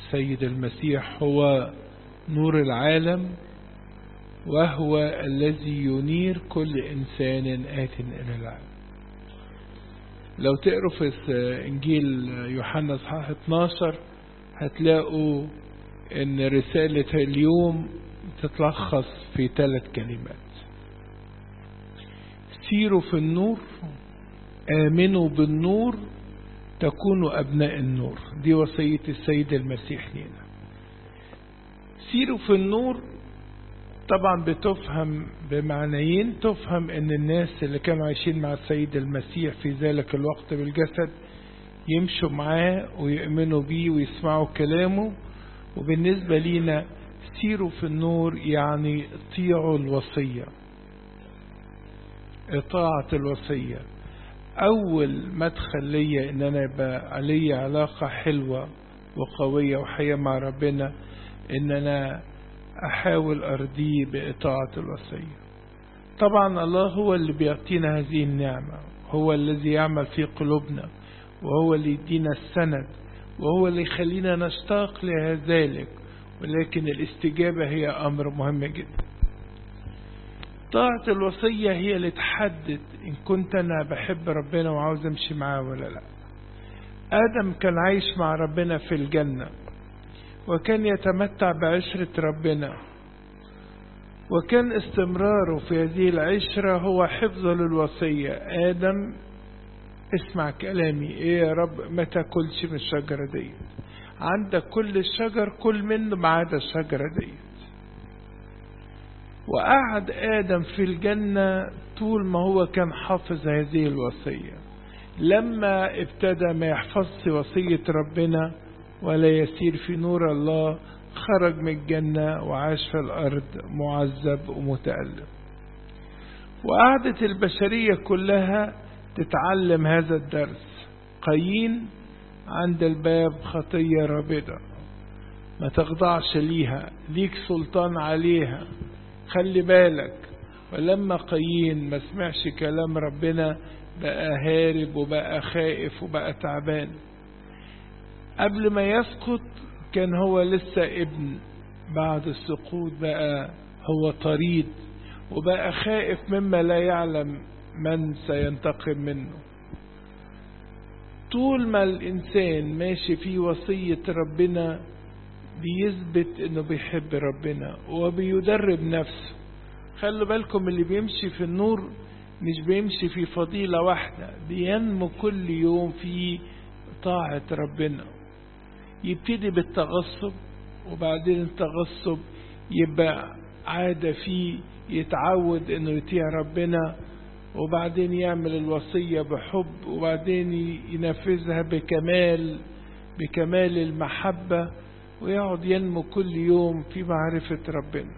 السيد المسيح هو نور العالم وهو الذي ينير كل إنسان آت إلى العالم لو تقروا في إنجيل يوحنا صحاح 12 هتلاقوا إن رسالة اليوم تتلخص في ثلاث كلمات سيروا في النور آمنوا بالنور تكونوا أبناء النور دي وصية السيد المسيح لنا سيروا في النور طبعا بتفهم بمعنيين تفهم ان الناس اللي كانوا عايشين مع السيد المسيح في ذلك الوقت بالجسد يمشوا معاه ويؤمنوا بيه ويسمعوا كلامه وبالنسبة لينا سيروا في النور يعني اطيعوا الوصية اطاعة الوصية اول مدخل ليا ان انا يبقى علي علاقة حلوة وقوية وحياة مع ربنا ان انا احاول ارضيه باطاعة الوصية طبعا الله هو اللي بيعطينا هذه النعمة هو الذي يعمل في قلوبنا وهو اللي يدينا السند وهو اللي يخلينا نشتاق لذلك ولكن الاستجابة هي امر مهم جدا طاعة الوصية هي اللي تحدد إن كنت أنا بحب ربنا وعاوز أمشي معاه ولا لا آدم كان عايش مع ربنا في الجنة وكان يتمتع بعشرة ربنا وكان استمراره في هذه العشرة هو حفظ للوصية آدم اسمع كلامي ايه يا رب ما تاكلش من الشجرة دي عندك كل الشجر كل منه ما عدا الشجرة دي وقعد آدم في الجنة طول ما هو كان حافظ هذه الوصية لما ابتدى ما يحفظش وصية ربنا ولا يسير في نور الله خرج من الجنة وعاش في الأرض معذب ومتألم وقعدت البشرية كلها تتعلم هذا الدرس قايين عند الباب خطية رابضة ما تخضعش ليها ليك سلطان عليها خلي بالك ولما قايين ما سمعش كلام ربنا بقى هارب وبقى خائف وبقى تعبان قبل ما يسقط كان هو لسه ابن بعد السقوط بقى هو طريد وبقى خائف مما لا يعلم من سينتقم منه طول ما الإنسان ماشي في وصية ربنا بيثبت انه بيحب ربنا وبيدرب نفسه خلوا بالكم اللي بيمشي في النور مش بيمشي في فضيلة واحدة بينمو كل يوم في طاعة ربنا يبتدي بالتغصب وبعدين التغصب يبقى عادة فيه يتعود انه يطيع ربنا وبعدين يعمل الوصية بحب وبعدين ينفذها بكمال بكمال المحبة ويقعد ينمو كل يوم في معرفة ربنا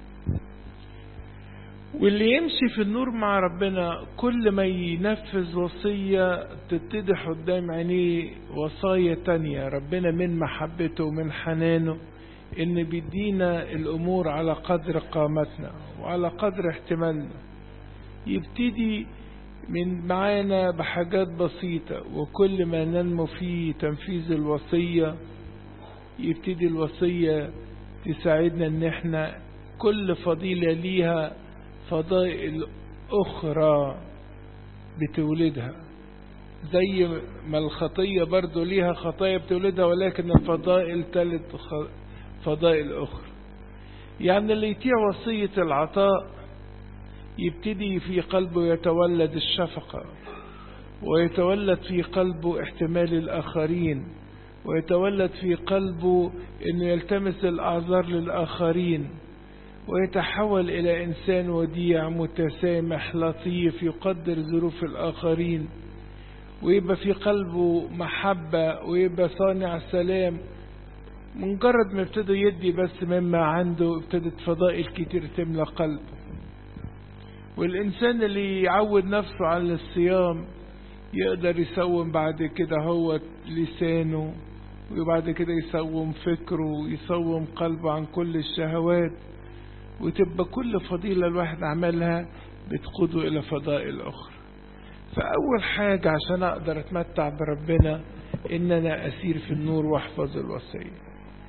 واللي يمشي في النور مع ربنا كل ما ينفذ وصية تتضح قدام عينيه وصايا تانية ربنا من محبته ومن حنانه ان بيدينا الامور على قدر قامتنا وعلى قدر احتمالنا يبتدي من معانا بحاجات بسيطة وكل ما ننمو في تنفيذ الوصية يبتدي الوصية تساعدنا ان احنا كل فضيلة ليها فضائل اخرى بتولدها زي ما الخطية برضو ليها خطايا بتولدها ولكن الفضائل تلد فضائل اخرى يعني اللي يطيع وصية العطاء يبتدي في قلبه يتولد الشفقة ويتولد في قلبه احتمال الآخرين ويتولد في قلبه أنه يلتمس الأعذار للآخرين ويتحول إلى إنسان وديع متسامح لطيف يقدر ظروف الآخرين ويبقى في قلبه محبة ويبقى صانع سلام مجرد ما ابتدى يدي بس مما عنده ابتدت فضائل كتير تملى قلبه والإنسان اللي يعود نفسه على الصيام يقدر يسوم بعد كده هو لسانه وبعد كده يسوم فكره ويسوم قلبه عن كل الشهوات وتبقى كل فضيلة الواحد عملها بتقوده إلى فضائل أخرى فأول حاجة عشان أقدر أتمتع بربنا إن أنا أسير في النور وأحفظ الوصية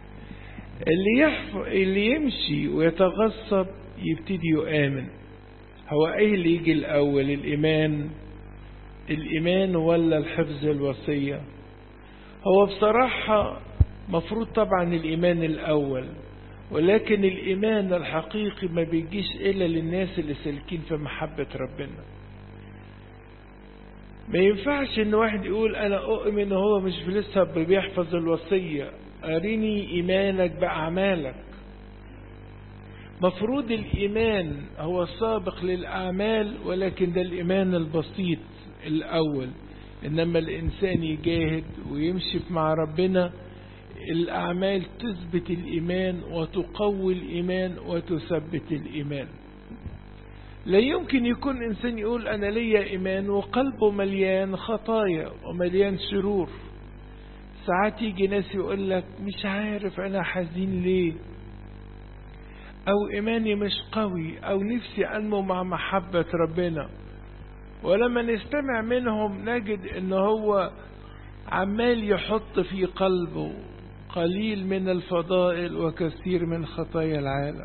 اللي يحف... اللي يمشي ويتغصب يبتدي يؤمن هو ايه اللي يجي الاول الايمان الايمان ولا الحفظ الوصيه هو بصراحه مفروض طبعا الايمان الاول ولكن الايمان الحقيقي ما بيجيش الا للناس اللي سالكين في محبه ربنا ما ينفعش ان واحد يقول انا اؤمن وهو مش لسه بيحفظ الوصيه اريني ايمانك باعمالك مفروض الإيمان هو السابق للأعمال ولكن ده الإيمان البسيط الأول إنما الإنسان يجاهد ويمشي مع ربنا الأعمال تثبت الإيمان وتقوي الإيمان وتثبت الإيمان لا يمكن يكون إنسان يقول أنا ليا إيمان وقلبه مليان خطايا ومليان شرور ساعات يجي ناس يقول لك مش عارف أنا حزين ليه أو إيماني مش قوي أو نفسي أنمو مع محبة ربنا ولما نستمع منهم نجد إن هو عمال يحط في قلبه قليل من الفضائل وكثير من خطايا العالم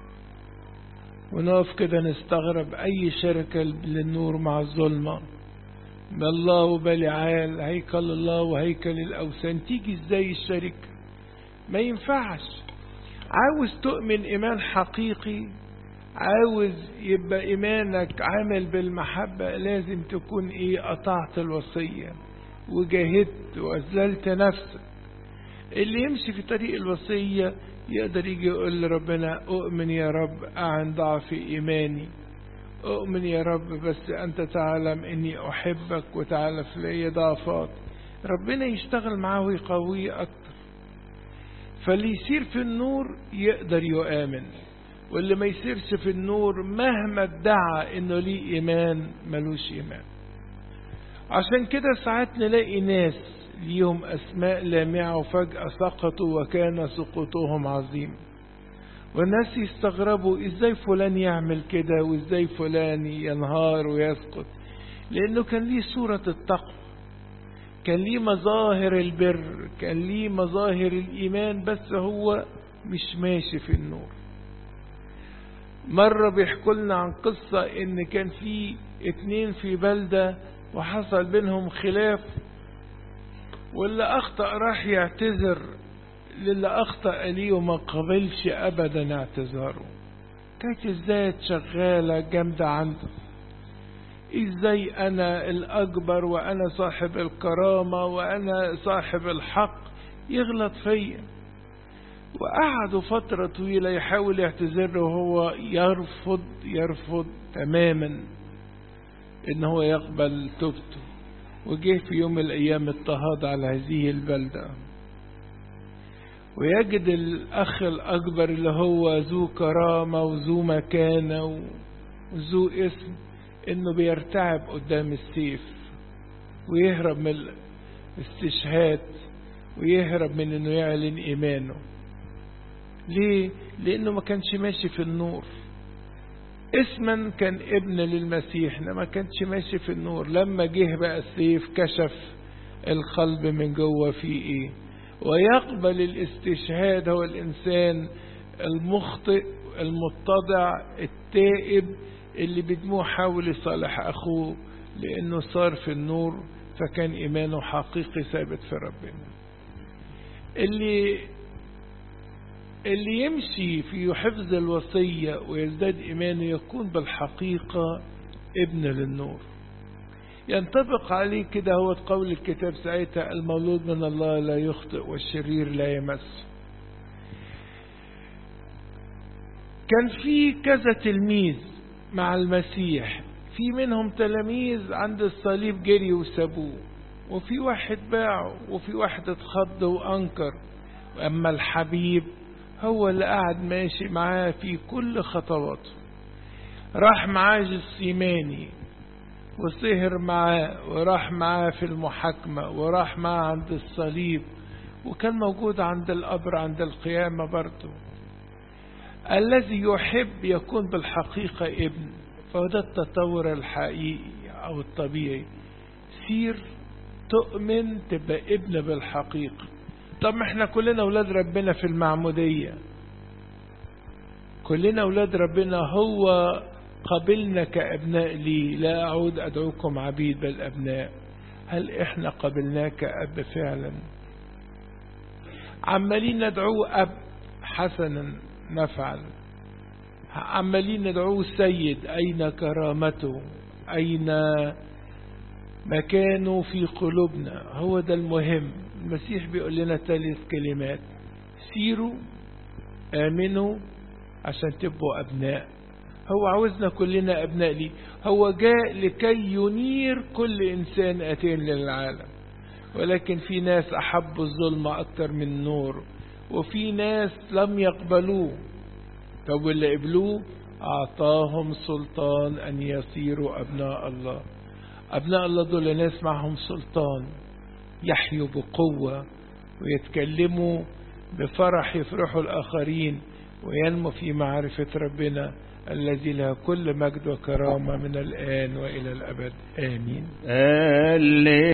ونقف كده نستغرب أي شركة للنور مع الظلمة بالله وبلعال هيكل الله وهيكل الأوثان تيجي ازاي الشركة ما ينفعش عاوز تؤمن إيمان حقيقي عاوز يبقى إيمانك عامل بالمحبة لازم تكون إيه قطعت الوصية وجاهدت وأذلت نفسك اللي يمشي في طريق الوصية يقدر يجي يقول لربنا أؤمن يا رب أعن ضعف إيماني أؤمن يا رب بس أنت تعلم إني أحبك وتعرف لي ضعفات ربنا يشتغل معاه ويقويه أكتر فاللي يسير في النور يقدر يؤمن واللي ما يسيرش في النور مهما ادعى انه ليه ايمان ملوش ايمان عشان كده ساعات نلاقي ناس ليهم اسماء لامعة وفجأة سقطوا وكان سقوطهم عظيم والناس يستغربوا ازاي فلان يعمل كده وازاي فلان ينهار ويسقط لانه كان ليه صورة التقوى كان ليه مظاهر البر كان ليه مظاهر الإيمان بس هو مش ماشي في النور مرة بيحكوا لنا عن قصة إن كان في اتنين في بلدة وحصل بينهم خلاف واللي أخطأ راح يعتذر للي أخطأ ليه وما قبلش أبدا اعتذاره كانت الذات شغالة جامدة عنده ازاي انا الاكبر وانا صاحب الكرامة وانا صاحب الحق يغلط فيا وقعدوا فترة طويلة يحاول يعتذر وهو يرفض يرفض تماما ان هو يقبل توبته وجه في يوم من الايام اضطهاد على هذه البلدة ويجد الاخ الاكبر اللي هو ذو كرامة وذو مكانة وذو اسم انه بيرتعب قدام السيف ويهرب من الاستشهاد ويهرب من انه يعلن ايمانه ليه لانه ما كانش ماشي في النور اسما كان ابن للمسيح ما كانش ماشي في النور لما جه بقى السيف كشف القلب من جوه فيه ايه ويقبل الاستشهاد هو الانسان المخطئ المتضع التائب اللي بدموع حاول يصالح أخوه لأنه صار في النور فكان إيمانه حقيقي ثابت في ربنا اللي اللي يمشي في حفظ الوصية ويزداد إيمانه يكون بالحقيقة ابن للنور ينطبق عليه كده هو قول الكتاب ساعتها المولود من الله لا يخطئ والشرير لا يمس كان في كذا تلميذ مع المسيح في منهم تلاميذ عند الصليب جري وسابوه وفي واحد باعه وفي واحد اتخض وانكر واما الحبيب هو اللي قاعد ماشي معاه في كل خطواته راح معاه جسيماني وسهر معاه وراح معاه في المحاكمة وراح معاه عند الصليب وكان موجود عند القبر عند القيامة برضه الذي يحب يكون بالحقيقة ابن فهو ده التطور الحقيقي أو الطبيعي سير تؤمن تبقى ابن بالحقيقة طب ما احنا كلنا اولاد ربنا في المعمودية كلنا اولاد ربنا هو قبلنا كأبناء لي لا أعود أدعوكم عبيد بل أبناء هل إحنا قبلناه كأب فعلا عمالين ندعوه أب حسنا نفعل عمالين ندعوه سيد أين كرامته أين مكانه في قلوبنا هو ده المهم المسيح بيقول لنا ثلاث كلمات سيروا آمنوا عشان تبقوا أبناء هو عاوزنا كلنا أبناء لي هو جاء لكي ينير كل إنسان أتين للعالم ولكن في ناس أحبوا الظلم أكتر من النور وفي ناس لم يقبلوه طب واللي قبلوه أعطاهم سلطان أن يصيروا أبناء الله أبناء الله دول ناس معهم سلطان يحيوا بقوة ويتكلموا بفرح يفرحوا الآخرين وينمو في معرفة ربنا الذي له كل مجد وكرامة من الآن وإلى الأبد آمين